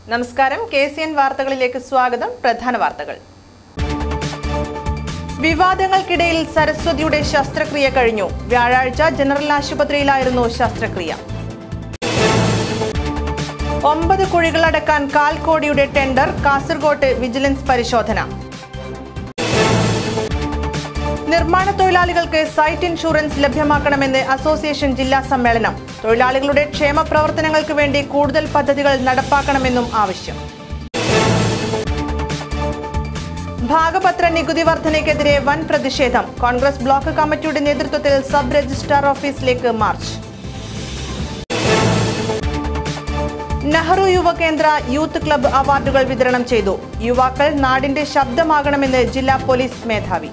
നമസ്കാരം K C N വാർത്തകളിലേക്ക് സ്വാഗതം പ്രധാന വാർത്തകൾ വിവാദങ്ങൾക്കിടയിൽ സരസ്വതിയുടെ ശസ്ത്രക്രിയ കഴിഞ്ഞു വ്യാഴാഴ്ച ജനറൽ ആശുപത്രിയിലായിരുന്നു ശസ്ത്രക്രിയ ഒമ്പത് കുഴികളടക്കാൻ കാൽ കോടിയുടെ ടെൻഡർ കാസർഗോട്ട് വിജിലൻസ് പരിശോധന നിർമ്മാണ തൊഴിലാളികൾക്ക് സൈറ്റ് ഇൻഷുറൻസ് ലഭ്യമാക്കണമെന്ന് അസോസിയേഷൻ ജില്ലാ സമ്മേളനം തൊഴിലാളികളുടെ ക്ഷേമ പ്രവർത്തനങ്ങൾക്ക് വേണ്ടി കൂടുതൽ പദ്ധതികൾ നടപ്പാക്കണമെന്നും ആവശ്യം ഭാഗപത്ര നികുതി വർധനയ്ക്കെതിരെ വൻ പ്രതിഷേധം കോൺഗ്രസ് ബ്ലോക്ക് കമ്മിറ്റിയുടെ നേതൃത്വത്തിൽ സബ് രജിസ്ട്രാർ ഓഫീസിലേക്ക് march Nehru Yuva Kendra youth club അവാർഡുകൾ വിതരണം ചെയ്തു യുവാക്കൾ നാടിന്റെ ശബ്ദമാകണമെന്ന് ജില്ലാ പോലീസ് മേധാവി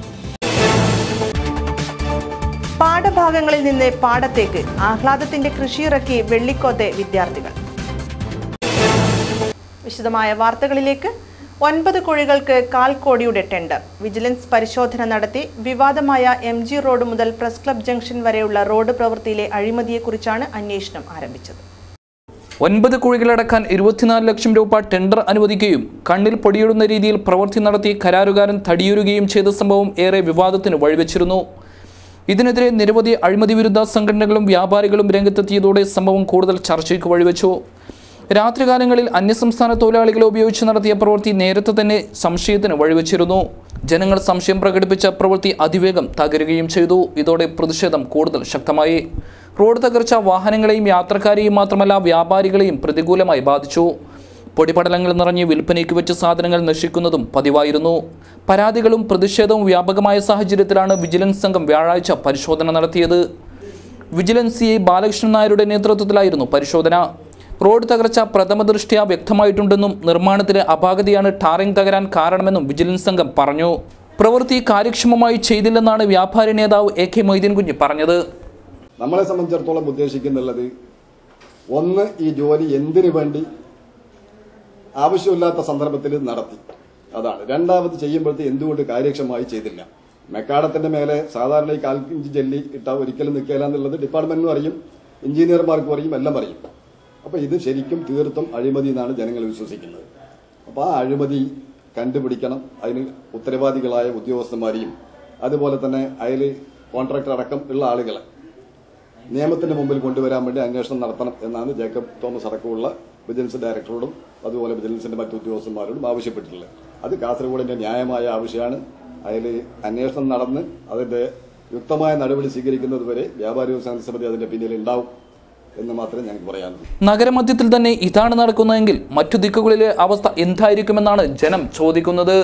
പാഠഭാഗങ്ങളിൽ നിന്ന് പാടത്തേക്ക് ആഹ്ലാദത്തിന്റെ കൃഷിയിറക്കി വെള്ളിക്കോത്തെ വിദ്യാർത്ഥികൾ വിശദമായ വാർത്തകളിലേക്ക് ഒൻപത് കുഴികൾക്ക് കാൽ കോടിയുടെ ടെൻഡർ വിജിലൻസ് പരിശോധന നടത്തി വിവാദമായ എം ജി റോഡ് മുതൽ പ്രസ് ക്ലബ് ജംഗ്ഷൻ വരെയുള്ള റോഡ് പ്രവൃത്തിയിലെ അഴിമതിയെക്കുറിച്ചാണ് അന്വേഷണം ആരംഭിച്ചത് ഒൻപത് കുഴികളടക്കാൻ ഇരുപത്തിനാല് ലക്ഷം രൂപ ടെൻഡർ അനുവദിക്കുകയും കണ്ണിൽ പൊടിയിടുന്ന രീതിയിൽ പ്രവൃത്തി നടത്തി കരാറുകാരൻ തടിയൂരുകയും ചെയ്ത സംഭവം ഏറെ വിവാദത്തിന് വഴിവെച്ചിരുന്നു ഇതിനെതിരെ നിരവധി അഴിമതി വിരുദ്ധ സംഘടനകളും വ്യാപാരികളും രംഗത്തെത്തിയതോടെ സംഭവം കൂടുതൽ ചർച്ചയ്ക്ക് വഴിവെച്ചു രാത്രികാലങ്ങളിൽ അന്യസംസ്ഥാന തൊഴിലാളികളെ ഉപയോഗിച്ച് നടത്തിയ പ്രവൃത്തി നേരത്തെ തന്നെ സംശയത്തിന് വഴിവെച്ചിരുന്നു ജനങ്ങൾ സംശയം പ്രകടിപ്പിച്ച പ്രവൃത്തി അതിവേഗം തകരുകയും ചെയ്തു ഇതോടെ പ്രതിഷേധം കൂടുതൽ ശക്തമായി റോഡ് തകർച്ച വാഹനങ്ങളെയും യാത്രക്കാരെയും മാത്രമല്ല വ്യാപാരികളെയും പ്രതികൂലമായി ബാധിച്ചു പൊടിപടലങ്ങൾ നിറഞ്ഞ് വിൽപ്പനയ്ക്ക് വെച്ച സാധനങ്ങൾ നശിക്കുന്നതും പതിവായിരുന്നു പരാതികളും പ്രതിഷേധവും വ്യാപകമായ സാഹചര്യത്തിലാണ് വിജിലൻസ് സംഘം വ്യാഴാഴ്ച പരിശോധന നടത്തിയത് വിജിലൻസ് സി ഐ ബാലകൃഷ്ണൻ നായരുടെ നേതൃത്വത്തിലായിരുന്നു പരിശോധന റോഡ് തകർച്ച പ്രഥമ ദൃഷ്ട്യാ വ്യക്തമായിട്ടുണ്ടെന്നും നിർമ്മാണത്തിന് അപാകതയാണ് ടാറിംഗ് തകരാൻ കാരണമെന്നും വിജിലൻസ് സംഘം പറഞ്ഞു പ്രവൃത്തി കാര്യക്ഷമമായി ചെയ്തില്ലെന്നാണ് വ്യാപാരി നേതാവ് എ കെ മൊയ്തീൻ കുഞ്ഞ് പറഞ്ഞത് നമ്മളെ സംബന്ധിച്ചിടത്തോളം ഉദ്ദേശിക്കുന്നുള്ളത് ഒന്ന് ഈ ജോലി എന്തിനു വേണ്ടി ആവശ്യമില്ലാത്ത സന്ദർഭത്തിൽ നടത്തി അതാണ് രണ്ടാമത് ചെയ്യുമ്പോഴത്തെ എന്തുകൊണ്ട് കാര്യക്ഷമമായി ചെയ്തില്ല മെക്കാടത്തിന്റെ മേലെ സാധാരണ ഈ കാൽക്കിഞ്ച് ജെല്ലി ഇട്ടാൽ ഒരിക്കലും നിൽക്കില്ല എന്നുള്ളത് ഡിപ്പാർട്ട്മെന്റിനും അറിയും എഞ്ചിനീയർമാർക്കും അറിയും എല്ലാം അറിയും അപ്പൊ ഇത് ശരിക്കും തീർത്തും അഴിമതി എന്നാണ് ജനങ്ങൾ വിശ്വസിക്കുന്നത് അപ്പൊ ആ അഴിമതി കണ്ടുപിടിക്കണം അതിന് ഉത്തരവാദികളായ ഉദ്യോഗസ്ഥന്മാരെയും അതുപോലെ തന്നെ അതിൽ കോൺട്രാക്ടർ അടക്കം ഉള്ള ആളുകളെ നിയമത്തിന്റെ മുമ്പിൽ കൊണ്ടുവരാൻ വേണ്ടി അന്വേഷണം നടത്തണം എന്നാണ് ജേക്കബ് തോമസ് അടക്കമുള്ള വിജിലൻസ് ഡയറക്ടറോടും അതുപോലെ വിജിലൻസിന്റെ മറ്റു ഉദ്യോഗസ്ഥന്മാരോടും ആവശ്യപ്പെട്ടിട്ടുള്ളത് അത് കാസർഗോഡിന്റെ ന്യായമായ ആവശ്യമാണ് അതിൽ അന്വേഷണം നടന്ന് അതിന്റെ യുക്തമായ നടപടി സ്വീകരിക്കുന്നതുവരെ വ്യാപാരി വ്യവസായ സമിതി അതിന്റെ പിന്നിൽ ഉണ്ടാവും എന്ന് മാത്രമേ ഞങ്ങൾക്ക് പറയാനുള്ളൂ നഗരമധ്യത്തിൽ തന്നെ ഇതാണ് നടക്കുന്നതെങ്കിൽ മറ്റു ദിക്കുകളിലെ അവസ്ഥ എന്തായിരിക്കുമെന്നാണ് ജനം ചോദിക്കുന്നത്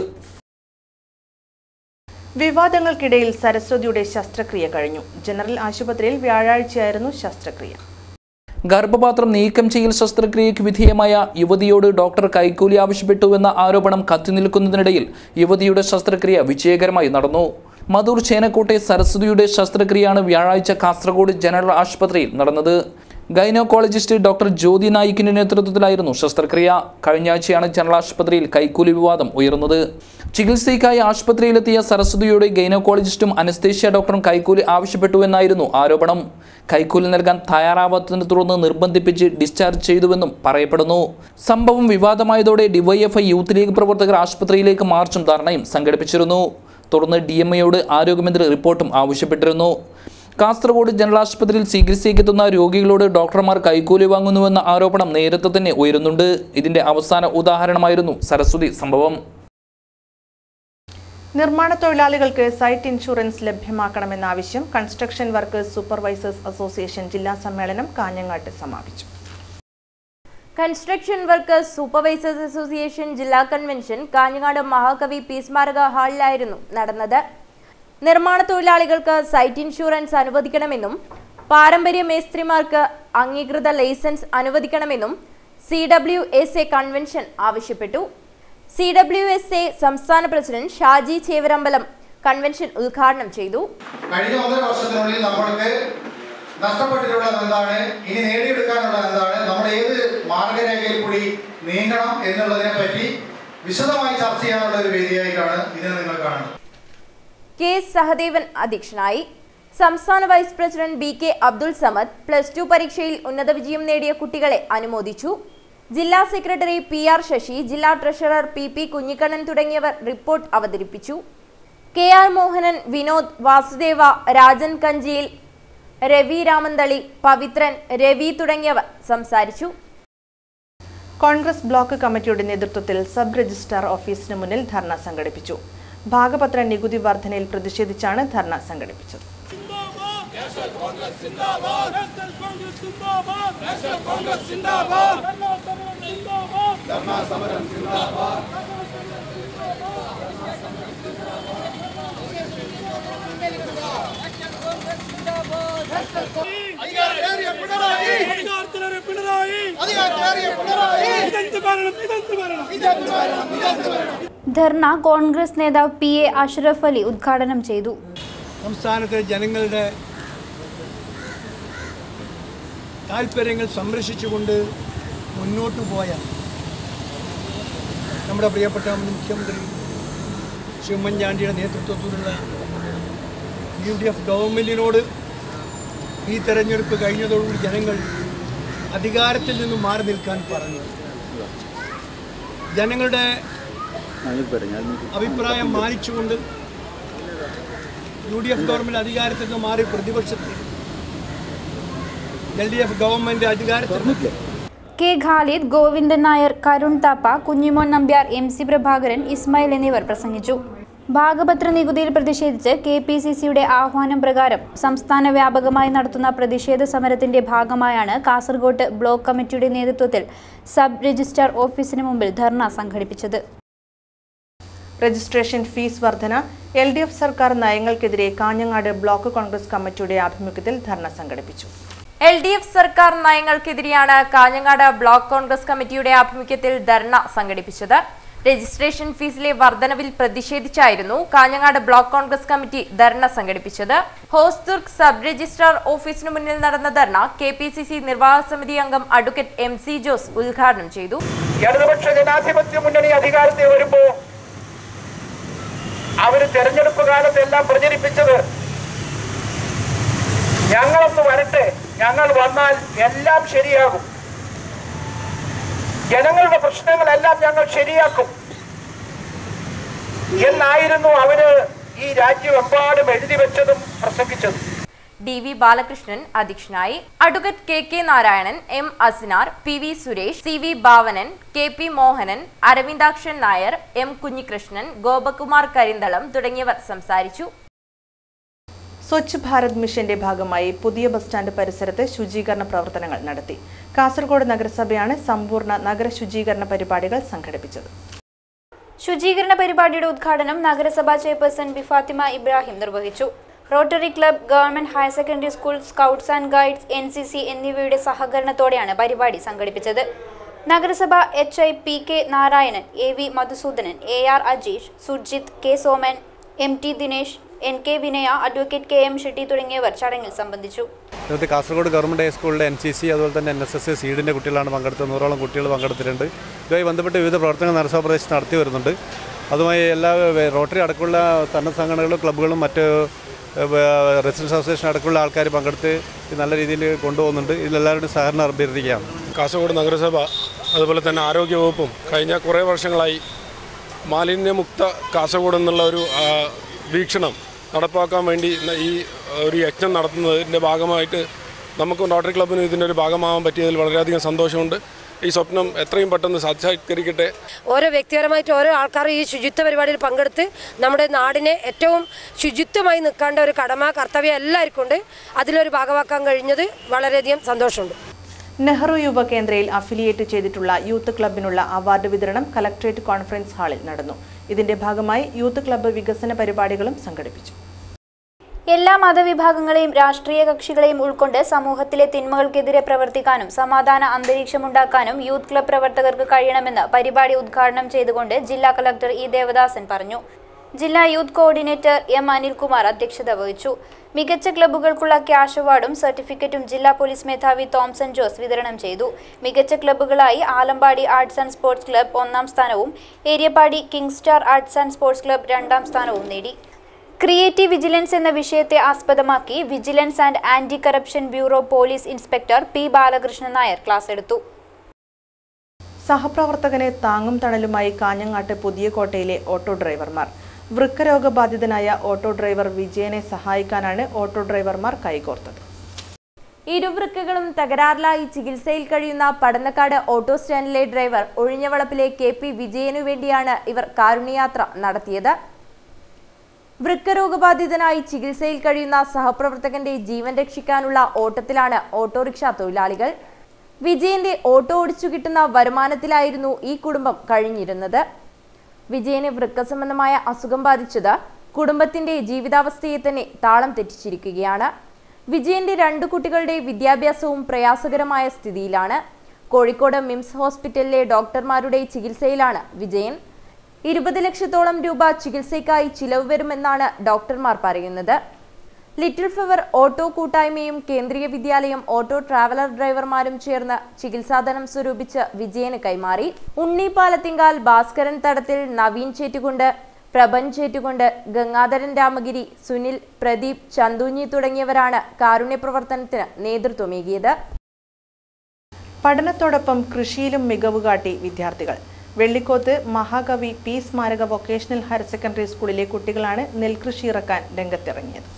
വിവാദങ്ങൾക്കിടയിൽ സരസ്വതിയുടെ ശസ്ത്രക്രിയ കഴിഞ്ഞു ജനറൽ ആശുപത്രിയിൽ വ്യാഴാഴ്ചയായിരുന്നു ശസ്ത്രക്രിയ ഗർഭപാത്രം നീക്കം ചെയ്യൽ ശസ്ത്രക്രിയയ്ക്ക് വിധേയമായ യുവതിയോട് ഡോക്ടർ കൈക്കൂലി ആവശ്യപ്പെട്ടുവെന്ന ആരോപണം കത്തിനിൽക്കുന്നതിനിടയിൽ യുവതിയുടെ ശസ്ത്രക്രിയ വിജയകരമായി നടന്നു മധൂർ ചേനക്കോട്ടെ സരസ്വതിയുടെ ശസ്ത്രക്രിയയാണ് വ്യാഴാഴ്ച കാസർഗോഡ് ജനറൽ ആശുപത്രിയിൽ നടന്നത് ഗൈനോക്കോളജിസ്റ്റ് ഡോക്ടർ ജ്യോതി നായിക്കിന്റെ നേതൃത്വത്തിലായിരുന്നു ശസ്ത്രക്രിയ കഴിഞ്ഞ ആഴ്ചയാണ് ജനറൽ ആശുപത്രിയിൽ കൈക്കൂലി വിവാദം ഉയർന്നത് ചികിത്സയ്ക്കായി ആശുപത്രിയിലെത്തിയ സരസ്വതിയുടെ ഗൈനോക്കോളജിസ്റ്റും അനസ്തേഷ്യ ഡോക്ടറും കൈക്കൂലി ആവശ്യപ്പെട്ടുവെന്നായിരുന്നു ആരോപണം കൈക്കൂലി നൽകാൻ തയ്യാറാവാത്തതിനെ തുടർന്ന് നിർബന്ധിപ്പിച്ച് ഡിസ്ചാർജ് ചെയ്തുവെന്നും പറയപ്പെടുന്നു സംഭവം വിവാദമായതോടെ ഡിവൈഎഫ്ഐ യൂത്ത് ലീഗ് പ്രവർത്തകർ ആശുപത്രിയിലേക്ക് മാർച്ചും ധർണയും സംഘടിപ്പിച്ചിരുന്നു തുടർന്ന് ഡി എം എയോട് ആരോഗ്യമന്ത്രി റിപ്പോർട്ടും ആവശ്യപ്പെട്ടിരുന്നു കാസർഗോഡ് ജനറൽ ആശുപത്രിയിൽ ചികിത്സയ്ക്കെത്തുന്ന രോഗികളോട് ഡോക്ടർമാർ കൈക്കൂലി വാങ്ങുന്നുവെന്ന ആരോപണം നേരത്തെ തന്നെ ഉയരുന്നുണ്ട് ഇതിന്റെ അവസാന ഉദാഹരണമായിരുന്നു സരസ്വതി സംഭവം നിർമ്മാണ തൊഴിലാളികൾക്ക് സൈറ്റ് ഇൻഷുറൻസ് ലഭ്യമാക്കണമെന്ന ആവശ്യം കൺസ്ട്രക്ഷൻ വർക്കേഴ്സ് സൂപ്പർവൈസേഴ്സ് അസോസിയേഷൻ ജില്ലാ സമ്മേളനം കാഞ്ഞങ്ങാട്ട് സമാപിച്ചു കൺസ്ട്രക്ഷൻ വർക്കേഴ്സ് സൂപ്പർവൈസേഴ്സ് അസോസിയേഷൻ ജില്ലാ കൺവെൻഷൻ കാഞ്ഞങ്ങാട് മഹാകവി പി സ്മാരക ഹാളിലായിരുന്നു നടന്നത് നിർമ്മാണ തൊഴിലാളികൾക്ക് സൈറ്റ് ഇൻഷുറൻസ് അനുവദിക്കണമെന്നും പാരമ്പര്യ മേസ്ത്രിമാർക്ക് അംഗീകൃത ലൈസൻസ് അനുവദിക്കണമെന്നും C W S A convention ആവശ്യപ്പെട്ടു സി ഡബ്ല്യു എസ് എ സംസ്ഥാന പ്രസിഡന്റ് ഷാജി ചേവരമ്പലം കൺവെൻഷൻ ഉദ്ഘാടനം ചെയ്തു കഴിഞ്ഞ ഒന്നര വർഷത്തിനുള്ളിൽ നമ്മൾക്ക് നഷ്ടപ്പെട്ടിട്ടുള്ളത് എന്താണ് ഇനി നേടിയെടുക്കാനുള്ളത് എന്താണ് നമ്മൾ ഏത് മാർഗരേഖയിൽ കൂടി നീങ്ങണം എന്നുള്ളതിനെ പറ്റി വിശദമായി ചർച്ച ചെയ്യാനുള്ള ഒരു വേദിയായിട്ടാണ് ഇതിനെ നിങ്ങൾ കാണുന്നത് കെ എസ് സഹദേവൻ അധ്യക്ഷനായി സംസ്ഥാന vice president B K Abdul Samad plus two പരീക്ഷയിൽ ഉന്നത വിജയം നേടിയ കുട്ടികളെ അനുമോദിച്ചു ജില്ലാ സെക്രട്ടറി പി ആർ ശശി ജില്ലാ ട്രഷറർ പി പി കുഞ്ഞിക്കണ്ണൻ തുടങ്ങിയവർ റിപ്പോർട്ട് അവതരിപ്പിച്ചു കെ ആർ മോഹനൻ വിനോദ് വാസുദേവ രാജൻ കഞ്ചിയിൽ രവി രാമന്തളി പവിത്രൻ രവി തുടങ്ങിയവർ സംസാരിച്ചു കോൺഗ്രസ് ബ്ലോക്ക് കമ്മിറ്റിയുടെ നേതൃത്വത്തിൽ സബ് രജിസ്ട്രാർ ഓഫീസിന് മുന്നിൽ ധർണ സംഘടിപ്പിച്ചു ഭാഗപത്ര നികുതി വർധനയിൽ പ്രതിഷേധിച്ചാണ് ധർണ സംഘടിപ്പിച്ചത് അധികാരത്തിലേറെ പിണറായി ഇതെന്ത് ഭരണം ഇതെന്ത് ഭരണം ധർണ കോൺഗ്രസ് നേതാവ് പി എ അഷ്റഫ് അലി ഉദ്ഘാടനം ചെയ്തു സംസ്ഥാനത്തെ ജനങ്ങളുടെ താല്പര്യങ്ങൾ സംരക്ഷിച്ചുകൊണ്ട് മുന്നോട്ട് പോയ നമ്മുടെ പ്രിയപ്പെട്ട മുഖ്യമന്ത്രി ശ്രീ ഉമ്മൻചാണ്ടിയുടെ നേതൃത്വത്തിലുള്ള യു ഡി എഫ് ഗവൺമെൻറ്റിനോട് ഈ തെരഞ്ഞെടുപ്പ് കഴിഞ്ഞതോടുകൂടി ജനങ്ങൾ അധികാരത്തിൽ നിന്നും മാറി നിൽക്കാൻ പറഞ്ഞു ജനങ്ങളുടെ അഭിപ്രായം മാനിച്ചുകൊണ്ട് യു ഡി എഫ് ഗവൺമെൻറ് അധികാരത്തിൽ നിന്ന് മാറി പ്രതിപക്ഷത്തിൽ എൽ ഡി എഫ് ഗവൺമെൻറ് അധികാരത്തിൽ K Khalid Govindan Nair Karun Thappa Kunhimon Nambiar M C Prabhakaran Ismail എന്നിവർ പ്രസംഗിച്ചു ഭാഗപത്ര നികുതിയിൽ പ്രതിഷേധിച്ച് കെ പി സി സിയുടെ ആഹ്വാനം പ്രകാരം സംസ്ഥാന വ്യാപകമായി നടത്തുന്ന പ്രതിഷേധ സമരത്തിന്റെ ഭാഗമായാണ് കാസർഗോഡ് ബ്ലോക്ക് കമ്മിറ്റിയുടെ നേതൃത്വത്തിൽ സബ് രജിസ്ട്രാർ ഓഫീസിന് മുമ്പിൽ ധർണ സംഘടിപ്പിച്ചത് രജിസ്ട്രേഷൻ ഫീസ് വർധന എൽ ഡി എഫ് സർക്കാർ നയങ്ങൾക്കെതിരെ കാഞ്ഞങ്ങാട് ബ്ലോക്ക് കോൺഗ്രസ് കമ്മിറ്റിയുടെ ആഭിമുഖ്യത്തിൽ ധർണ സംഘടിപ്പിച്ചു എൽ ഡി എഫ് സർക്കാർ നയങ്ങൾക്കെതിരെയാണ് കാഞ്ഞങ്ങാട് ബ്ലോക്ക് കോൺഗ്രസ് കമ്മിറ്റിയുടെ ആഭിമുഖ്യത്തിൽ ധർണ സംഘടിപ്പിച്ചത് രജിസ്ട്രേഷൻ ഫീസിലെ വർധനവിൽ പ്രതിഷേധിച്ചായിരുന്നു കാഞ്ഞങ്ങാട് ബ്ലോക്ക് കോൺഗ്രസ് കമ്മിറ്റി ധർണ സംഘടിപ്പിച്ചത് ഹോസ്ദുർഗ് സബ് രജിസ്ട്രാർ ഓഫീസിനു മുന്നിൽ നടന്ന ധർണ കെ പി സി സി നിർവാഹക സമിതി അംഗം അഡ്വക്കേറ്റ് എം സി ജോസ് ഉദ്ഘാടനം ചെയ്തു ഇടതുപക്ഷ ജനാധിപത്യ മുന്നണി അധികാരത്തിൽ വരുമ്പോ അവര് തെരഞ്ഞെടുപ്പ് കാലത്തെല്ലാം പ്രചരിപ്പിച്ചത് ഞങ്ങളൊന്ന് വരട്ടെ ഞങ്ങൾ വന്നാൽ എല്ലാം ശരിയാകും ജനങ്ങളുടെ പ്രശ്നങ്ങളെല്ലാം ഞങ്ങൾ ശരിയാക്കും എന്നായിരുന്നു അവര് ഈ രാജ്യമെമ്പാടും എഴുതി വെച്ചതും പ്രസംഗിച്ചതും ഡി വി ബാലകൃഷ്ണൻ അധ്യക്ഷനായി advocate K K Narayanan M Asinar P V Suresh C V Bhavanan K P Mohanan Aravindakshan Nair M Kunhikrishnan Gopakumar Karinthalam തുടങ്ങിയവർ സംസാരിച്ചു സ്വച്ഛ് ഭാരത് മിഷന്റെ ഭാഗമായി പുതിയ ബസ് സ്റ്റാൻഡ് പരിസരത്ത് ശുചീകരണ പ്രവർത്തനങ്ങൾ നടത്തി കാസർഗോഡ് നഗരസഭയാണ് സമ്പൂർണ്ണ നഗര ശുചീകരണ പരിപാടികൾ സംഘടിപ്പിച്ചത് ശുചീകരണ പരിപാടിയുടെ ഉദ്ഘാടനം നഗരസഭാ ചെയർപേഴ്സൺ ബി ഫാത്തിമ ഇബ്രാഹിം നിർവഹിച്ചു Rotary club government higher secondary school scouts and guides N C C എന്നിവയുടെ സഹകരണത്തോടെയാണ് പരിപാടി സംഘടിപ്പിച്ചത് നഗരസഭ H I P K Narayanan A V Madhusoodanan A R Ajeesh Surjith K Soman M T Dinesh N K Vinaya advocate K M Shetty തുടങ്ങിയവർ ചടങ്ങിൽ സംബന്ധിച്ചു ഇന്നത്തെ കാസർഗോഡ് ഗവൺമെൻറ് ഹൈസ്കൂളിലെ എൻ സി സി അതുപോലെ തന്നെ എൻ എസ് എസ് സീഡിൻ്റെ കുട്ടികളാണ് പങ്കെടുത്തത് നൂറോളം കുട്ടികൾ പങ്കെടുത്തിട്ടുണ്ട് ഇതുമായി ബന്ധപ്പെട്ട് വിവിധ പ്രവർത്തനങ്ങൾ നഗരസഭ പ്രദേശത്ത് നടത്തി വരുന്നുണ്ട് അതുമായി എല്ലാ വേ- റോട്ടറി അടക്കമുള്ള സന്നദ്ധ സംഘടനകളും ക്ലബ്ബുകളും മറ്റ് റെസിഡൻസ് അസോസിയേഷൻ അടക്കമുള്ള ആൾക്കാർ പങ്കെടുത്ത് ഇത് നല്ല രീതിയിൽ കൊണ്ടുപോകുന്നുണ്ട് ഇതിലെല്ലാവരുടെയും സഹകരണം അഭ്യർത്ഥിക്കുകയാണ് കാസർഗോഡ് നഗരസഭ അതുപോലെ തന്നെ ആരോഗ്യവകുപ്പും കഴിഞ്ഞ കുറേ വർഷങ്ങളായി മാലിന്യമുക്ത കാസർഗോഡ് എന്നുള്ള ഒരു ആ, വീക്ഷണം നടപ്പാക്കാൻ വേണ്ടി ന- ഈ ഒരു യജ്ഞം നടത്തുന്നതിൻ്റെ ഭാഗമായിട്ട് നമുക്ക് റോട്ടറി ക്ലബിന് ഇതിൻ്റെ ഒരു ഭാഗമാകാൻ പറ്റിയതിൽ വളരെയധികം സന്തോഷമുണ്ട് ഈ സ്വപ്നം എത്രയും പെട്ടെന്ന് സാക്ഷാത്കരിക്കട്ടെ ഓരോ വ്യക്തിപരമായിട്ട് ഓരോ ആൾക്കാർ ഈ ശുചിത്വ പരിപാടിയിൽ പങ്കെടുത്ത് നമ്മുടെ നാടിനെ ഏറ്റവും ശുചിത്വമായി നിൽക്കേണ്ട ഒരു കടമ കർത്തവ്യം എല്ലാവർക്കും ഉണ്ട് അതിലൊരു ഭാഗമാക്കാൻ കഴിഞ്ഞത് വളരെയധികം സന്തോഷമുണ്ട് നെഹ്റു യുവ കേന്ദ്രയിൽ അഫിലിയേറ്റ് ചെയ്തിട്ടുള്ള യൂത്ത് ക്ലബിനുള്ള അവാർഡ് വിതരണം കലക്ട്രേറ്റ് കോൺഫറൻസ് ഹാളിൽ നടന്നു ഇതിന്റെ ഭാഗമായി യൂത്ത് ക്ലബ്ബ് വികസന പരിപാടികളും സംഘടിപ്പിച്ചു എല്ലാ മതവിഭാഗങ്ങളെയും രാഷ്ട്രീയ കക്ഷികളെയും ഉൾക്കൊണ്ട് സമൂഹത്തിലെ തിന്മകൾക്കെതിരെ പ്രവർത്തിക്കാനും സമാധാന അന്തരീക്ഷമുണ്ടാക്കാനും യൂത്ത് ക്ലബ് പ്രവർത്തകർക്ക് കഴിയണമെന്ന് പരിപാടി ഉദ്ഘാടനം ചെയ്തുകൊണ്ട് ജില്ലാ കളക്ടർ ഇ ദേവദാസൻ പറഞ്ഞു ജില്ലാ യൂത്ത് കോർഡിനേറ്റർ എം അനിൽകുമാർ അധ്യക്ഷത വഹിച്ചു മികച്ച ക്ലബ്ബുകൾക്കുള്ള ക്യാഷ് അവാർഡും സർട്ടിഫിക്കറ്റും ജില്ലാ പോലീസ് മേധാവി തോംസൺ ജോസ് വിതരണം ചെയ്തു മികച്ച ക്ലബ്ബുകളായി Alampadi arts and sports club ഒന്നാം സ്ഥാനവും Eriyapady king star arts and sports club രണ്ടാം സ്ഥാനവും നേടി ക്രിയേറ്റീവ് വിജിലൻസ് എന്ന വിഷയത്തെ ആസ്പദമാക്കി vigilance and anti corruption bureau police inspector P Balakrishnan Nair class എടുത്തു സഹപ്രവർത്തകന് താങ്ങും തണലുമായി കാഞ്ഞങ്ങാട്ട് പുതിയകോട്ടയിലെ ഓട്ടോ ഡ്രൈവർമാർ വൃക്കരോഗബാധിതനായ ഓട്ടോ ഡ്രൈവർ വിജയനെ സഹായിക്കാനാണ് ഓട്ടോ ഡ്രൈവർമാർ കൈകോർത്തത് ഇരുവൃക്കകളും തകരാറിലായി ചികിത്സയിൽ കഴിയുന്ന പടന്നക്കാട് ഓട്ടോ സ്റ്റാൻഡിലെ ഡ്രൈവർ ഒഴിഞ്ഞവളപ്പിലെ കെ പി വിജയനു വേണ്ടിയാണ് ഇവർ കാരുണ്യയാത്ര നടത്തിയത് വൃക്കരോഗബാധിതനായി ചികിത്സയിൽ കഴിയുന്ന സഹപ്രവർത്തകന്റെ ജീവൻ രക്ഷിക്കാനുള്ള ഓട്ടത്തിലാണ് ഓട്ടോറിക്ഷ തൊഴിലാളികൾ വിജയന്റെ ഓട്ടോ ഓടിച്ചു കിട്ടുന്ന വരുമാനത്തിലായിരുന്നു ഈ കുടുംബം കഴിഞ്ഞിരുന്നത് വിജയന് വൃക്ക സംബന്ധമായ അസുഖം ബാധിച്ചത് കുടുംബത്തിന്റെ ജീവിതാവസ്ഥയെ തന്നെ താളം തെറ്റിച്ചിരിക്കുകയാണ് വിജയന്റെ രണ്ടു കുട്ടികളുടെ വിദ്യാഭ്യാസവും പ്രയാസകരമായ സ്ഥിതിയിലാണ് കോഴിക്കോട് മിംസ് ഹോസ്പിറ്റലിലെ ഡോക്ടർമാരുടെ ചികിത്സയിലാണ് വിജയൻ ഇരുപത് ലക്ഷത്തോളം രൂപ ചികിത്സയ്ക്കായി ചിലവ് വരുമെന്നാണ് ഡോക്ടർമാർ പറയുന്നത് ലിറ്റിൽ ഫ്ലവർ ഓട്ടോ കൂട്ടായ്മയും കേന്ദ്രീയ വിദ്യാലയം ഓട്ടോ ട്രാവലർ ഡ്രൈവർമാരും ചേർന്ന് ചികിത്സാധനം സ്വരൂപിച്ച് വിജയന് കൈമാറി ഉണ്ണി പാലത്തിങ്കാൽ ഭാസ്കരൻ തടത്തിൽ നവീൻ ചേറ്റുകൊണ്ട് പ്രഭൻ ചേറ്റുകൊണ്ട് ഗംഗാധരൻ രാമഗിരി സുനിൽ പ്രദീപ് ചന്ദൂഞ്ഞി തുടങ്ങിയവരാണ് കാരുണ്യ പ്രവർത്തനത്തിന് നേതൃത്വമേകിയത് പഠനത്തോടൊപ്പം കൃഷിയിലും മികവ് കാട്ടി വിദ്യാർത്ഥികൾ വെള്ളിക്കോത്ത് മഹാകവി പി സ്മാരക വൊക്കേഷണൽ ഹയർ സെക്കൻഡറി സ്കൂളിലെ കുട്ടികളാണ് നെൽകൃഷി ഇറക്കാൻ രംഗത്തിറങ്ങിയത്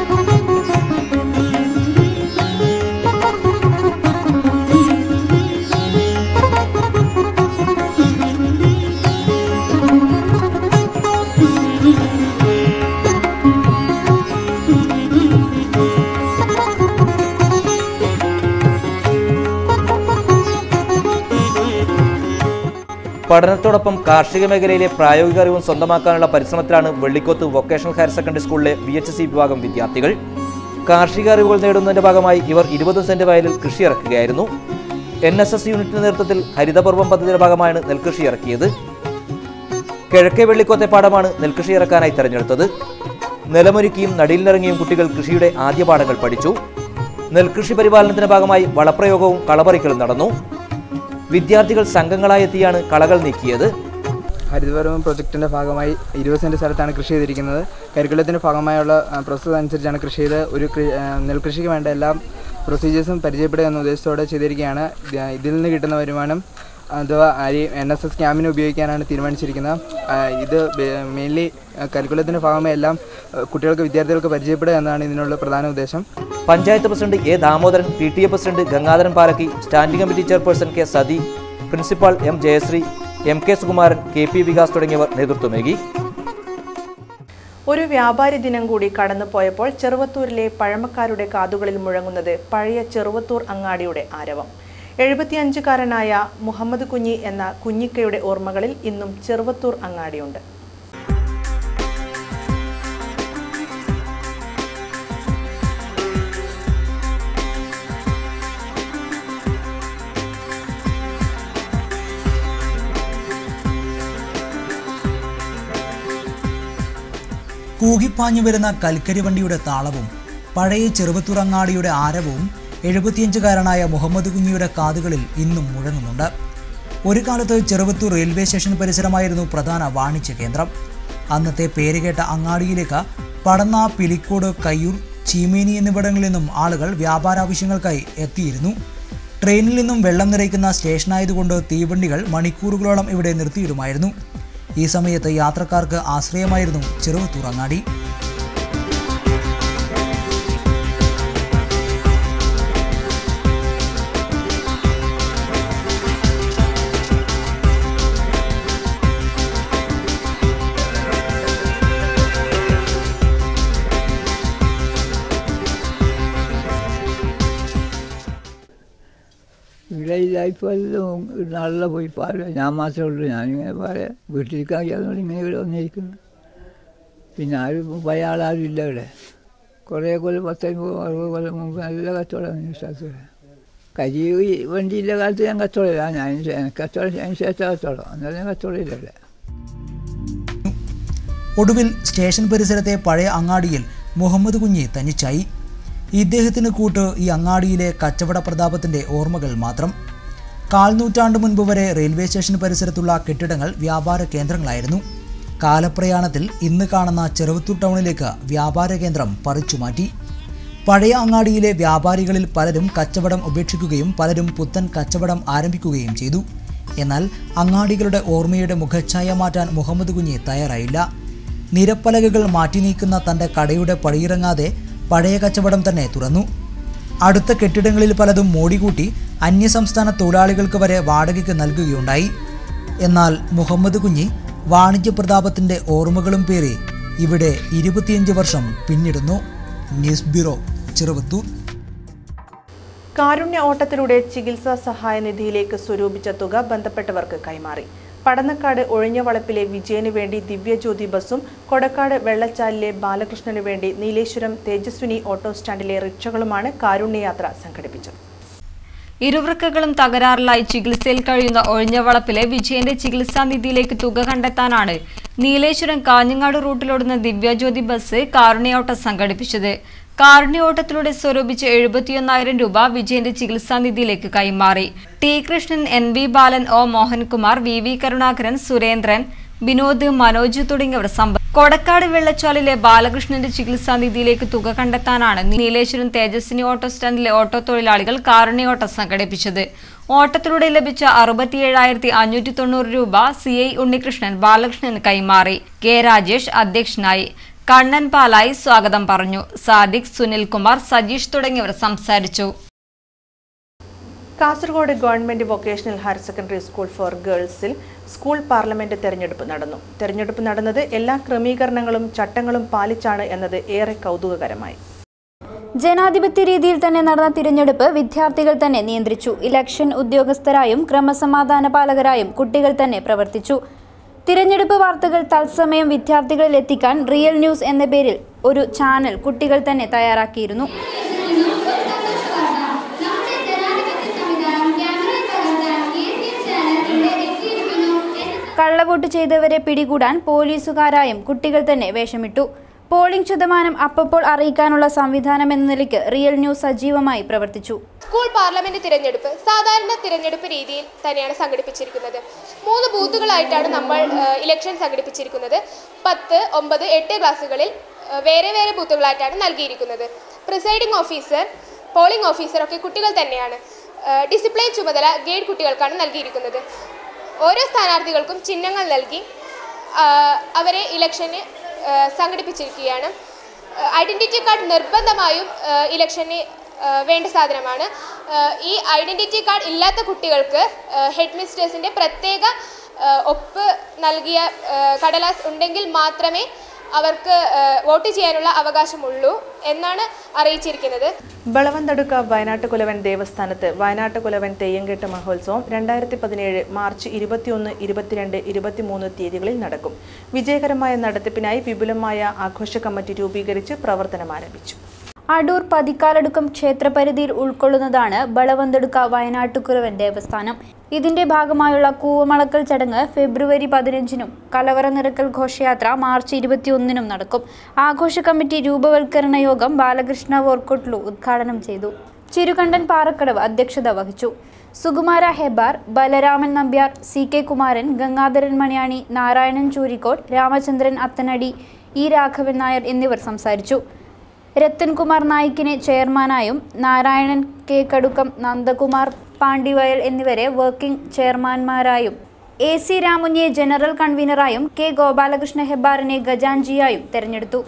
പഠനത്തോടൊപ്പം കാർഷിക മേഖലയിലെ പ്രായോഗിക അറിവും സ്വന്തമാക്കാനുള്ള പരിശ്രമത്തിലാണ് വെള്ളിക്കോത്ത് വൊക്കേഷണൽ ഹയർ സെക്കൻഡറി സ്കൂളിലെ വി എച്ച് സി വിഭാഗം വിദ്യാർത്ഥികൾ കാർഷിക അറിവുകൾ നേടുന്നതിന്റെ ഭാഗമായി ഇവർ ഇരുപത് സെന്റ് വയലിൽ കൃഷി ഇറക്കുകയായിരുന്നു എൻ എസ് എസ് യൂണിറ്റിന്റെ നേതൃത്വത്തിൽ ഹരിതപർവം പദ്ധതിയുടെ ഭാഗമായാണ് നെൽകൃഷി ഇറക്കിയത് കിഴക്കേ വെള്ളിക്കോത്തെ പാടമാണ് നെൽകൃഷി ഇറക്കാനായി തെരഞ്ഞെടുത്തത് നിലമൊരുക്കിയും നടിയിലിറങ്ങിയും കുട്ടികൾ കൃഷിയുടെ ആദ്യ പാഠങ്ങൾ പഠിച്ചു നെൽകൃഷി പരിപാലനത്തിന്റെ ഭാഗമായി വളപ്രയോഗവും കളപറിക്കലും നടന്നു വിദ്യാർത്ഥികൾ സംഘങ്ങളായി എത്തിയാണ് കളകൾ നീക്കിയത് ഹരിതപർവം പ്രൊജക്ടിൻ്റെ ഭാഗമായി ഇരുപത് സെൻറ്റ് സ്ഥലത്താണ് കൃഷി ചെയ്തിരിക്കുന്നത് കരിക്കുലത്തിൻ്റെ ഭാഗമായുള്ള പ്രോസസ്സ് അനുസരിച്ചാണ് കൃഷി ചെയ്ത് ഒരു കൃ- ആ, നെൽകൃഷിക്ക് വേണ്ട എല്ലാ പ്രൊസീജിയേഴ്സും പരിചയപ്പെടുക എന്ന ഉദ്ദേശത്തോടെ ചെയ്തിരിക്കുകയാണ് ഇത് ഇതിൽ നിന്ന് കിട്ടുന്ന വരുമാനം അഥവാ അരി എൻ എസ് എസ് ക്യാമ്പിന് ഉപയോഗിക്കാനാണ് തീരുമാനിച്ചിരിക്കുന്നത് ആ, ഇത് മെയിൻലി കരിക്കുലത്തിൻ്റെ ഭാഗമായി എല്ലാം ആ, കുട്ടികൾക്ക് വിദ്യാർത്ഥികൾക്ക് പരിചയപ്പെടുക എന്നതാണ് ഇതിനുള്ള പ്രധാന ഉദ്ദേശം panchayat president A Damodaran P T A president Gangadharan Palakki standing committee chairperson K Sathi principal M Jayasree M K Sukumaran K P Vikas തുടങ്ങിയവർ നേതൃത്വമേകി ഒരു വ്യാപാരി ദിനം കൂടി കടന്നുപോയപ്പോൾ ചെറുവത്തൂരിലെ പഴമക്കാരുടെ കാതുകളിൽ മുഴങ്ങുന്നത് പഴയ ചെറുവത്തൂർ അങ്ങാടിയുടെ ആരവം എഴുപത്തിയഞ്ചുകാരനായ മുഹമ്മദ് കുഞ്ഞി എന്ന കുഞ്ഞിക്കയുടെ ഓർമ്മകളിൽ ഇന്നും ചെറുവത്തൂർ അങ്ങാടിയുണ്ട് കൂകിപ്പാഞ്ഞു വരുന്ന കൽക്കരി വണ്ടിയുടെ താളവും പഴയ ചെറുവത്തൂറങ്ങാടിയുടെ ആരവവും എഴുപത്തിയഞ്ചുകാരനായ മുഹമ്മദ് കുഞ്ഞിയുടെ കാതുകളിൽ ഇന്നും മുഴങ്ങുന്നുണ്ട് ഒരു കാലത്ത് ചെറുവത്തൂർ റെയിൽവേ സ്റ്റേഷൻ പരിസരമായിരുന്നു പ്രധാന വാണിജ്യ കേന്ദ്രം അന്നത്തെ പേരുകേട്ട അങ്ങാടിയിലേക്ക് പടന്ന പിലിക്കോട് കയ്യൂർ ചീമേനി എന്നിവിടങ്ങളിൽ നിന്നും ആളുകൾ വ്യാപാരാവശ്യങ്ങൾക്കായി എത്തിയിരുന്നു ട്രെയിനിൽ നിന്നും വെള്ളം നിറയ്ക്കുന്ന സ്റ്റേഷനായതുകൊണ്ട് തീവണ്ടികൾ മണിക്കൂറുകളോളം ഇവിടെ നിർത്തിയിടുമായിരുന്നു ഈ സമയത്ത് യാത്രക്കാർക്ക് ആശ്രയമായിരുന്നു ചെറുവത്തൂർ അങ്ങാടി ഇവിടെ ഈ ലൈഫെല്ലാം നല്ല പോയി പാടില്ല ഞാൻ മാത്രമേ ഉള്ളൂ ഞാനിങ്ങനെ പറയാം വീട്ടിലേക്ക് അറിയാവുന്നതുകൊണ്ട് ഇങ്ങനെ ഇവിടെ വന്നിരിക്കുന്നു പിന്നെ ആരും പഴയ ആളാരും ഇല്ല ഇവിടെ കുറേ കൊല്ലം പത്തമ്പത് അറുപത് കൊല്ലം മുമ്പ് നല്ല കച്ചവടമാണ് ഈ സ്ഥലത്ത് കരി വണ്ടിയില്ല കാലത്ത് ഞാൻ കച്ചവടമില്ല ഞാൻ അതിന് എനിക്ക് കച്ചവടം അതിന് ശേഷം കച്ചവടം അന്നേരം ഞാൻ കച്ചവടമില്ല ഇവിടെ ഒടുവിൽ സ്റ്റേഷൻ പരിസരത്തെ പഴയ അങ്ങാടിയിൽ മുഹമ്മദ് കുഞ്ഞി തനിച്ചായി ഇദ്ദേഹത്തിന് കൂട്ട് ഈ അങ്ങാടിയിലെ കച്ചവട പ്രതാപത്തിന്റെ ഓർമ്മകൾ മാത്രം കാൽനൂറ്റാണ്ട് മുൻപ് വരെ റെയിൽവേ സ്റ്റേഷൻ പരിസരത്തുള്ള കെട്ടിടങ്ങൾ വ്യാപാര കേന്ദ്രങ്ങളായിരുന്നു കാലപ്രയാണത്തിൽ ഇന്ന് കാണുന്ന ചെറുവത്തൂർ ടൗണിലേക്ക് വ്യാപാര കേന്ദ്രം പറിച്ചുമാറ്റി പഴയ അങ്ങാടിയിലെ വ്യാപാരികളിൽ പലരും കച്ചവടം ഉപേക്ഷിക്കുകയും പലരും പുത്തൻ കച്ചവടം ആരംഭിക്കുകയും ചെയ്തു എന്നാൽ അങ്ങാടികളുടെ ഓർമ്മയുടെ മുഖച്ഛായ മാറ്റാൻ മുഹമ്മദ് കുഞ്ഞി തയ്യാറായില്ല നിരപ്പലകകൾ മാറ്റി നീക്കുന്ന തൻ്റെ കടയുടെ പടിയിറങ്ങാതെ പഴയ കച്ചവടം തന്നെ തുറന്നു അടുത്ത കെട്ടിടങ്ങളിൽ പലതും മോടികൂട്ടി അന്യസംസ്ഥാന തൊഴിലാളികൾക്ക് വരെ വാടകയ്ക്ക് നൽകുകയുണ്ടായി എന്നാൽ മുഹമ്മദ് കുഞ്ഞി വാണിജ്യ പ്രതാപത്തിൻ്റെ ഓർമ്മകളും പേറി ഇവിടെ ഇരുപത്തിയഞ്ച് വർഷം പിന്നിടുന്നു ന്യൂസ് ബ്യൂറോ ചെറുവത്തൂർ കാരുണ്യ ഓട്ടത്തിലൂടെ ചികിത്സാ സഹായ നിധിയിലേക്ക് സ്വരൂപിച്ച തുക ബന്ധപ്പെട്ടവർക്ക് കൈമാറി പടന്നക്കാട് ഒഴിഞ്ഞവളപ്പിലെ വിജയന് വേണ്ടി ദിവ്യജ്യോതി ബസും കൊടക്കാട് വെള്ളച്ചാലിലെ ബാലകൃഷ്ണന് വേണ്ടി നീലേശ്വരം തേജസ്വിനി ഓട്ടോ സ്റ്റാൻഡിലെ റിക്ഷകളുമാണ് കാരുണ്യയാത്ര സംഘടിപ്പിച്ചത് ഇരുവൃക്കകളും തകരാറിലായി ചികിത്സയിൽ കഴിയുന്ന ഒഴിഞ്ഞവളപ്പിലെ വിജയന്റെ ചികിത്സാ നിധിയിലേക്ക് തുക കണ്ടെത്താനാണ് നീലേശ്വരം കാഞ്ഞങ്ങാട് റൂട്ടിലോടുന്ന ദിവ്യജ്യോതി ബസ് കാരുണ്യോട്ടം സംഘടിപ്പിച്ചത് കാരുണ്യോട്ടത്തിലൂടെ സ്വരൂപിച്ച എഴുപത്തിയൊന്നായിരം രൂപ വിജയന്റെ ചികിത്സാ നിധിയിലേക്ക് കൈമാറി T Krishnan N V Balan O Mohankumar V V Karunakaran Surendran Vinod Manoj തുടങ്ങിയവർ സംഭ കൊടക്കാട് വെള്ളച്ചാലിലെ ബാലകൃഷ്ണന്റെ ചികിത്സാ നിധിയിലേക്ക് തുക കണ്ടെത്താനാണ് നീലേശ്വരം തേജസ്വിനി ഓട്ടോ സ്റ്റാൻഡിലെ ഓട്ടോ തൊഴിലാളികൾ കാരുണ്യോട്ടം സംഘടിപ്പിച്ചത് ഓട്ടത്തിലൂടെ ലഭിച്ച അറുപത്തിയേഴായിരത്തി അഞ്ഞൂറ്റി തൊണ്ണൂറ് രൂപ സി ഐ ഉണ്ണികൃഷ്ണൻ ബാലകൃഷ്ണന് കൈമാറി കെ രാജേഷ് അധ്യക്ഷനായി കണ്ണൻ പാലായി സ്വാഗതം പറഞ്ഞു സാദിഖ് സുനിൽകുമാർ സജീഷ് തുടങ്ങിയവർ സംസാരിച്ചു Kasaragod government vocational higher secondary school for ഗേൾസിൽ സ്കൂൾ പാർലമെന്റ് തെരഞ്ഞെടുപ്പ് നടന്നു തെരഞ്ഞെടുപ്പ് നടന്നത് എല്ലാ ക്രമീകരണങ്ങളും ചട്ടങ്ങളും പാലിച്ചാണ് എന്നത് ഏറെ കൗതുകകരമായി ജനാധിപത്യ രീതിയിൽ തന്നെ നടന്ന തിരഞ്ഞെടുപ്പ് വിദ്യാർത്ഥികൾ തന്നെ നിയന്ത്രിച്ചു ഇലക്ഷൻ ഉദ്യോഗസ്ഥരായും ക്രമസമാധാന പാലകരായും കുട്ടികൾ തന്നെ പ്രവർത്തിച്ചു തിരഞ്ഞെടുപ്പ് വാർത്തകൾ തത്സമയം വിദ്യാർത്ഥികളിൽ എത്തിക്കാൻ റിയൽ ന്യൂസ് എന്ന പേരിൽ ഒരു ചാനൽ കുട്ടികൾ തന്നെ തയ്യാറാക്കിയിരുന്നു കള്ളവോട്ട് ചെയ്തവരെ പിടികൂടാൻ പോലീസുകാരായും കുട്ടികൾ തന്നെ വേഷമിട്ടു പോളിംഗ് ശതമാനം അപ്പപ്പോൾ അറിയിക്കാനുള്ള സംവിധാനം എന്ന നിലയ്ക്ക് റിയൽ ന്യൂസ് സജീവമായി പ്രവർത്തിച്ചു സ്കൂൾ പാർലമെന്റ് തിരഞ്ഞെടുപ്പ് സാധാരണ തിരഞ്ഞെടുപ്പ് രീതിയിൽ തന്നെയാണ് സംഘടിപ്പിച്ചിരിക്കുന്നത് മൂന്ന് ബൂത്തുകളായിട്ടാണ് നമ്മൾ ഏഹ്, ഇലക്ഷൻ സംഘടിപ്പിച്ചിരിക്കുന്നത് പത്ത് ഒമ്പത് എട്ട് ക്ലാസ്സുകളിൽ ഏഹ്, വേറെ വേറെ ബൂത്തുകളായിട്ടാണ് നൽകിയിരിക്കുന്നത് പ്രിസൈഡിംഗ് ഓഫീസർ പോളിംഗ് ഓഫീസർ ഒക്കെ കുട്ടികൾ തന്നെയാണ് ഏഹ്, ഡിസിപ്ലിൻ ചുമതല ഗൈഡ് കുട്ടികൾക്കാണ് നൽകിയിരിക്കുന്നത് ഓരോ സ്ഥാനാർത്ഥികൾക്കും ചിഹ്നങ്ങൾ നൽകി ആഹ്, അവരെ ഇലക്ഷന് ഏഹ്, സംഘടിപ്പിച്ചിരിക്കുകയാണ് ഐഡന്റിറ്റി കാർഡ് നിർബന്ധമായും ഏഹ്, ഇലക്ഷന് ഏഹ്, വേണ്ട സാധനമാണ് ഏഹ്, ഈ ഐഡന്റിറ്റി കാർഡ് ഇല്ലാത്ത കുട്ടികൾക്ക് ഹെഡ് മിസ്റ്റേഴ്സിൻ്റെ പ്രത്യേക ഏഹ്, ഒപ്പ് നൽകിയ ഏഹ്, കടലാസ് ഉണ്ടെങ്കിൽ മാത്രമേ അവർക്ക് ഏഹ്, വോട്ട് ചെയ്യാനുള്ള അവകാശമുള്ളൂ എന്നാണ് അറിയിച്ചിരിക്കുന്നത് ബളവന്തടുക്ക വയനാട്ടുകുലവൻ ദേവസ്ഥാനത്ത് വയനാട്ടുകുലവൻ തെയ്യംകെട്ട് മഹോത്സവം രണ്ടായിരത്തി പതിനേഴ് മാർച്ച് ഇരുപത്തിയൊന്ന് ഇരുപത്തിരണ്ട് ഇരുപത്തിമൂന്ന് തീയതികളിൽ നടക്കും വിജയകരമായ നടത്തിപ്പിനായി വിപുലമായ ആഘോഷ കമ്മിറ്റി രൂപീകരിച്ച് പ്രവർത്തനം ആരംഭിച്ചു അടൂർ പതിക്കാലടുക്കം ക്ഷേത്രപരിധിയിൽ ഉൾക്കൊള്ളുന്നതാണ് ബളവന്തടുക്ക വയനാട്ടുകുറവൻ ദേവസ്ഥാനം ഇതിന്റെ ഭാഗമായുള്ള കൂവമളക്കൽ ചടങ്ങ് ഫെബ്രുവരി പതിനഞ്ചിനും കലവറ നിറക്കൽ ഘോഷയാത്ര മാർച്ച് ഇരുപത്തിയൊന്നിനും നടക്കും ആഘോഷ കമ്മിറ്റി രൂപവൽക്കരണ യോഗം ബാലകൃഷ്ണ വോർക്കൊട്ലു ഉദ്ഘാടനം ചെയ്തു ചിരുകണ്ഠൻ പാറക്കടവ് അധ്യക്ഷത വഹിച്ചു Sukumara Hebbar Balaraman Nambiar C K Kumaran Gangadharan Maniyani Narayanan Choorikkode Ramachandran Athanadi E Raghavan Nair എന്നിവർ സംസാരിച്ചു രത്തൻകുമാർ നായിക്കിനെ ചെയർമാനായും നാരായണൻ കെ കടുക്കം നന്ദകുമാർ പാണ്ഡിവയൽ എന്നിവരെ വർക്കിംഗ് ചെയർമാൻമാരായും എ സി രാമുഞ്ഞെ ജനറൽ കൺവീനറായും കെ ഗോപാലകൃഷ്ണ ഹെബ്ബാറിനെ ഖജാൻജിയായും തെരഞ്ഞെടുത്തു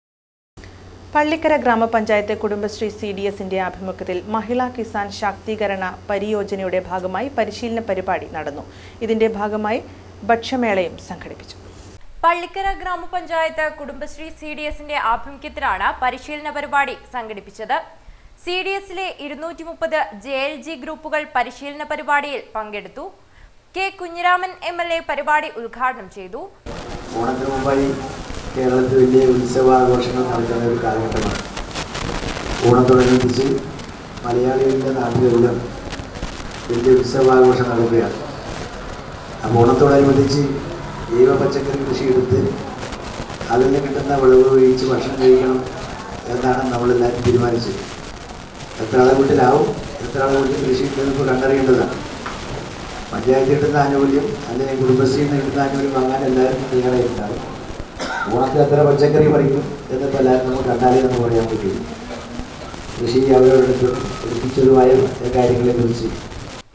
പള്ളിക്കര ഗ്രാമപഞ്ചായത്ത് കുടുംബശ്രീ സി ഡി എസിന്റെ ആഭിമുഖ്യത്തിൽ മഹിളാ കിസാൻ ശാക്തീകരണ പരിയോജനയുടെ ഭാഗമായി പരിശീലന പരിപാടി നടന്നു ഇതിന്റെ ഭാഗമായി ഭക്ഷ്യമേളയും സംഘടിപ്പിച്ചു പള്ളിക്കര ഗ്രാമപഞ്ചായത്ത് കുടുംബശ്രീ സി ഡി എസിന്റെ ആഭിമുഖ്യത്തിലാണ് പരിശീലന പരിപാടി സംഘടിപ്പിച്ചത് സി ഡി എസിലെ ഇരുന്നൂറ്റി മുപ്പത് ജെ എൽ ജി ഗ്രൂപ്പുകൾ പരിശീലന പരിപാടിയിൽ പങ്കെടുത്തു K Kunhiraman M L A പരിപാടി ഉദ്ഘാടനം ചെയ്തു ഓണത്തിന് മുമ്പായി കേരളത്തിൽ വലിയ ഉത്സവാഘോഷങ്ങൾ നടക്കുന്ന ഒരു കാലഘട്ടമാണ് ഓണത്തോടനുബന്ധിച്ച് മലയാളികളുടെ നാടുകളിലും വലിയ ഉത്സവാഘോഷം നടക്കുകയാണ് അപ്പോൾ ഓണത്തോടനുബന്ധിച്ച് ജൈവ പച്ചക്കറി കൃഷി എടുത്ത് അതിൽ നിന്ന് കിട്ടുന്ന വിളവ് ഉപയോഗിച്ച് ഭക്ഷണം കഴിക്കണം എന്നാണ് നമ്മളെല്ലാവരും തീരുമാനിച്ചത് എത്ര ആളെ വീട്ടിലാവും എത്ര ആളെ വീട്ടിൽ കൃഷി ഉണ്ടെന്ന് ഇപ്പോൾ കണ്ടറിയേണ്ടതാണ് പഞ്ചായത്ത് കിട്ടുന്ന ആനുകൂല്യം അല്ലെങ്കിൽ കുടുംബശ്രീയിൽ നിന്ന് കിട്ടുന്ന ആനുകൂല്യം വാങ്ങാൻ എല്ലാവരും തയ്യാറായിട്ടുണ്ടാകും ഓണത്തിൽ എത്ര പച്ചക്കറി പറിക്കും എന്നിപ്പോൾ എല്ലാവരും നമുക്ക് കണ്ടാലേ നമുക്ക് പറയാൻ പറ്റുള്ളൂ കൃഷി അവരോടെടുത്ത് എടുപ്പിച്ചതുമായ കാര്യങ്ങളെക്കുറിച്ച്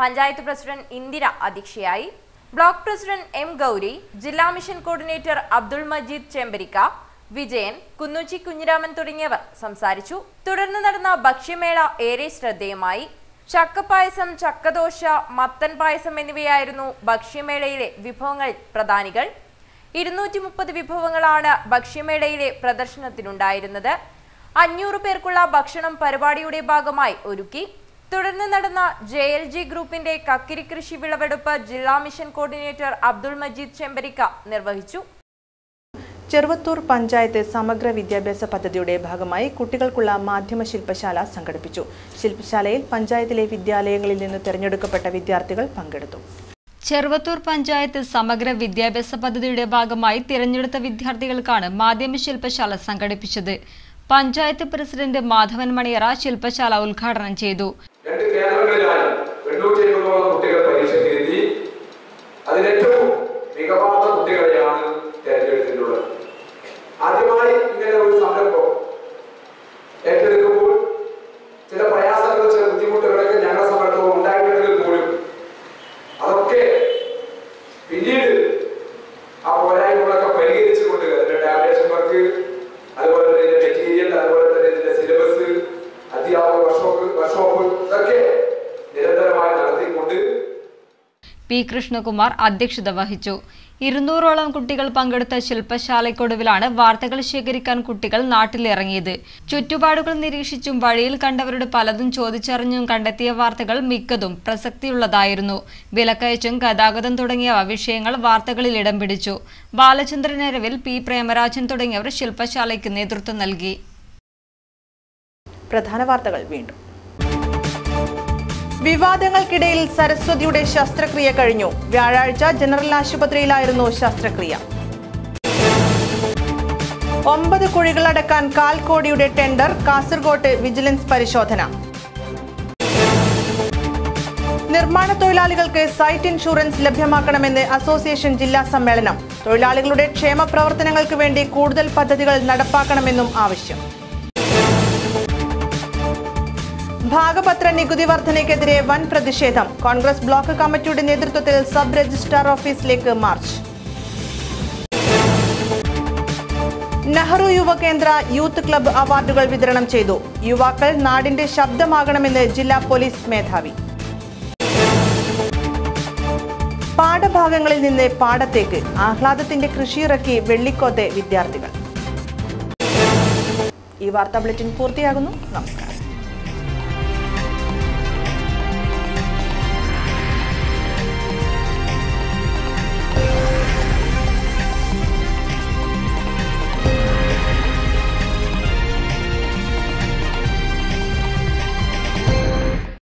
പഞ്ചായത്ത് പ്രസിഡന്റ് ഇന്ദിര അധ്യക്ഷയായി ബ്ലോക്ക് പ്രസിഡന്റ് എം ഗൗരി ജില്ലാ മിഷൻ കോർഡിനേറ്റർ അബ്ദുൾ മജീദ് ചെമ്പരിക്ക വിജയൻ കുന്നൂച്ചി കുഞ്ഞിരാമൻ തുടങ്ങിയവർ സംസാരിച്ചു തുടർന്ന് നടന്ന ഭക്ഷ്യമേള ഏറെ ശ്രദ്ധേയമായി ചക്കപ്പായസം ചക്കദോശ മത്തൻ പായസം എന്നിവയായിരുന്നു ഭക്ഷ്യമേളയിലെ വിഭവങ്ങൾ പ്രധാനികൾ ഇരുന്നൂറ്റി മുപ്പത് വിഭവങ്ങളാണ് ഭക്ഷ്യമേളയിലെ പ്രദർശനത്തിനുണ്ടായിരുന്നത് അഞ്ഞൂറ് പേർക്കുള്ള ഭക്ഷണം പരിപാടിയുടെ ഭാഗമായി ഒരുക്കി തുടർന്ന് നടന്ന ജെ എൽ ജി ഗ്രൂപ്പിന്റെ കക്കിരി കൃഷി വിളവെടുപ്പ് ജില്ലാ മിഷൻ കോർഡിനേറ്റർ അബ്ദുൾ മജീദ് ചെമ്പരിക്ക നിർവഹിച്ചു ചെറുവത്തൂർ പഞ്ചായത്ത് സമഗ്ര വിദ്യാഭ്യാസ പദ്ധതിയുടെ ഭാഗമായി കുട്ടികൾക്കുള്ള മാധ്യമ ശില്പശാല സംഘടിപ്പിച്ചു ശില്പശാലയിൽ പഞ്ചായത്തിലെ വിദ്യാലയങ്ങളിൽ നിന്ന് തിരഞ്ഞെടുക്കപ്പെട്ട വിദ്യാർത്ഥികൾ പങ്കെടുത്തു ചെറുവത്തൂർ പഞ്ചായത്ത് സമഗ്ര വിദ്യാഭ്യാസ പദ്ധതിയുടെ ഭാഗമായി തിരഞ്ഞെടുത്ത വിദ്യാർത്ഥികൾക്കാണ് മാധ്യമ ശില്പശാല സംഘടിപ്പിച്ചത് പഞ്ചായത്ത് പ്രസിഡന്റ് മാധവൻ മണിയറ ശില്പശാല ഉദ്ഘാടനം ചെയ്തു രണ്ട് കേന്ദ്രങ്ങളിലായി എണ്ണൂറ്റി അമ്പതോളം കുട്ടികൾ പരീക്ഷയ്ക്ക് എഴുതി അതിലേറ്റവും മികവാർന്ന കുട്ടികളെയാണ് തെരഞ്ഞെടുത്തിട്ടുള്ളത് ആദ്യമായി ഇങ്ങനെ ഒരു സംരംഭം ഏറ്റെടുക്കുമ്പോൾ ചില പ്രയാസങ്ങൾ ചില ബുദ്ധിമുട്ടുകളൊക്കെ ഞങ്ങളുടെ സമരത്തവും ഉണ്ടായിട്ടുണ്ടെങ്കിൽ പോലും അതൊക്കെ പിന്നീട് ആ പോരായ്മകളൊക്കെ പരിഹരിച്ചുകൊണ്ട് അതിന്റെ ടാബ്ലേഷൻ വർക്ക് അതുപോലെ തന്നെ ഇതിന്റെ മെറ്റീരിയൽ അതുപോലെ തന്നെ ഇതിന്റെ സിലബസ് അധ്യാപക വർക്ക്ഷോപ്പ് വർക്ക്ഷോപ്പ് ഇതൊക്കെ നിരന്തരമായി നടത്തിക്കൊണ്ട് പി കൃഷ്ണകുമാർ അധ്യക്ഷത വഹിച്ചു ഇരുന്നൂറോളം കുട്ടികൾ പങ്കെടുത്ത ശില്പശാലയ്ക്കൊടുവിലാണ് വാർത്തകൾ ശേഖരിക്കാൻ കുട്ടികൾ നാട്ടിലിറങ്ങിയത് ചുറ്റുപാടുകൾ നിരീക്ഷിച്ചും വഴിയിൽ കണ്ടവരുടെ പലതും ചോദിച്ചറിഞ്ഞും കണ്ടെത്തിയ വാർത്തകൾ മിക്കതും പ്രസക്തിയുള്ളതായിരുന്നു വിലക്കയറ്റും ഗതാഗതം തുടങ്ങിയവ വിഷയങ്ങൾ വാർത്തകളിൽ ഇടം പിടിച്ചു ബാലചന്ദ്രൻ എരവിൽ പി പ്രേമരാജൻ തുടങ്ങിയവർ ശില്പശാലയ്ക്ക് നേതൃത്വം നൽകി പ്രധാന വാർത്തകൾ വീണ്ടും വിവാദങ്ങൾക്കിടയിൽ സരസ്വതിയുടെ ശസ്ത്രക്രിയ കഴിഞ്ഞു വ്യാഴാഴ്ച ജനറൽ ആശുപത്രിയിലായിരുന്നു ശസ്ത്രക്രിയ ഒമ്പത് കുഴികളടക്കാൻ കാൽ കോടിയുടെ ടെൻഡർ കാസർഗോട്ട് വിജിലൻസ് പരിശോധന നിർമ്മാണ തൊഴിലാളികൾക്ക് സൈറ്റ് ഇൻഷുറൻസ് ലഭ്യമാക്കണമെന്ന് അസോസിയേഷൻ ജില്ലാ സമ്മേളനം തൊഴിലാളികളുടെ ക്ഷേമ പ്രവർത്തനങ്ങൾക്ക് വേണ്ടി കൂടുതൽ പദ്ധതികൾ നടപ്പാക്കണമെന്നും ആവശ്യം ഭാഗപത്ര നികുതി വർധനയ്ക്കെതിരെ വൻ പ്രതിഷേധം കോൺഗ്രസ് ബ്ലോക്ക് കമ്മിറ്റിയുടെ നേതൃത്വത്തിൽ സബ് രജിസ്ട്രാർ ഓഫീസിലേക്ക് march Nehru Yuva Kendra youth club അവാർഡുകൾ വിതരണം ചെയ്തു യുവാക്കൾ നാടിന്റെ ശബ്ദമാകണമെന്ന് ജില്ലാ പോലീസ് മേധാവി പാഠഭാഗങ്ങളിൽ നിന്ന് പാടത്തേക്ക് ആഹ്ലാദത്തിന്റെ കൃഷിയിറക്കി വെള്ളിക്കോത്തെ വിദ്യാർത്ഥികൾ ഈ വാർത്താ ബുള്ളറ്റിൻ പൂർത്തിയാകുന്നു നമസ്കാരം